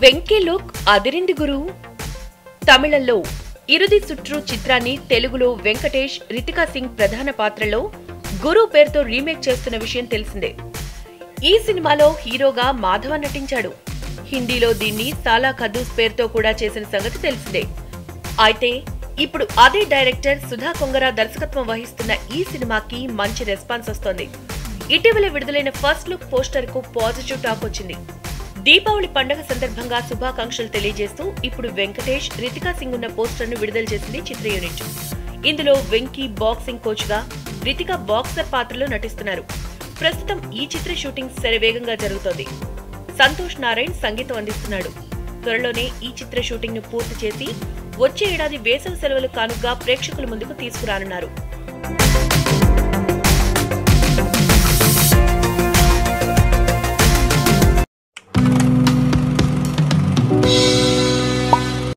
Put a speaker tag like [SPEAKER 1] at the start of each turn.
[SPEAKER 1] Venky look అదిరింది గురు తమిళంలో ఇరుది సుట్రు చిత్రాన్ని తెలుగులో వెంకటేష్ రితికా సింగ్ ప్రధాన పాత్రలో గురు పేరుతో రీమేక్ చేస్తున్న విషయం తెలిసిందే ఈ సినిమాలో హీరోగా మాధవ నటించాడు హిందీలో దీన్ని సాలా ఖదూస్ పేరుతో కూడా చేసిన సంగతి తెలిసిందే అయితే ఇప్పుడు అదే డైరెక్టర్ సుధా కొంగర దర్శకత్వం వహిస్తున్న ఈ సినిమాకి మంచి రెస్పాన్స్ వస్తోంది ఇటీవల విడుదలైన ఫస్ట్ లుక్ పోస్టర్ కు పాజిటివ్ టాక్ వచ్చింది దీపావళి పండుగ సందర్భంగా శుభాకాంక్షలు తెలియజేస్తూ ఇప్పుడు వెంకటేష్ రితికా సింగ్ ఉన్న పోస్టర్ ను విడుదల చేసింది చిత్ర యూనిట్ ఇందులో వెంకీ బాక్సింగ్ కోచ్ గా రితిక బాక్సర్ పాత్రలో నటిస్తున్నారు ప్రస్తుతం ఈ చిత్ర షూటింగ్ శరవేగంగా జరుగుతోంది సంతోష్ నారాయణ్ సంగీతం అందిస్తున్నాడు త్వరలోనే ఈ చిత్ర షూటింగ్ ను పూర్తి చేసి వచ్చే ఏడాది వేసవి సెలవులు కానుగ్గా ప్రేక్షకుల ముందుకు తీసుకురానున్నారు